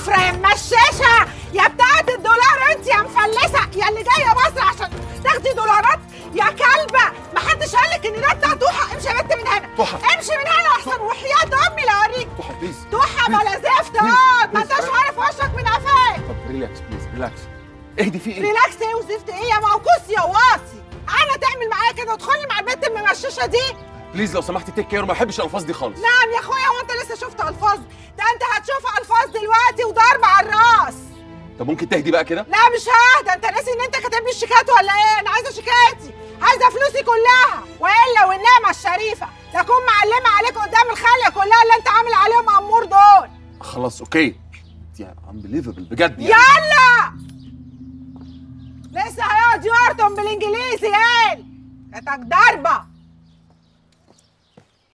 ضفرة يا مشاشة يا بتاعة الدولار انت يا مفلسة يا اللي جاية مصر عشان تاخدي دولارات يا كلبة محدش قالك ان ده بتاع توحة امشي يا بنت من هنا توحة. امشي من هنا احسن وحياة امي لا اوريك توحة بليز توحة بلا زفت بليز. اه ما بليز. انتش عارف وشك من قفاك طب ريلاكس بليز ريلاكس اهدي في ايه ريلاكس ايه وزفت ايه يا موكوس يا واطي انا تعمل معايا كده وتدخلي مع البنت الممششه دي بليز لو سمحتي تيك كير ما بحبش الالفاظ دي خالص نعم يا اخويا هو انت لسه شفت الفاظ ده انت هتشوف الفاظ دلوقتي وضرب على الراس طب ممكن تهدي بقى كده لا مش ههدى انت ناسي ان انت كاتب لي الشيكات ولا ايه انا عايزه شيكاتي عايزه فلوسي كلها والا والنعمه الشريفه تكون معلمه عليك قدام الخاليه كلها اللي انت عامل عليهم امور دول خلاص اوكي يا انبليفبل بجد يعني يلا لسه هيقعد يرطم بالانجليزي قال كانتك ضربه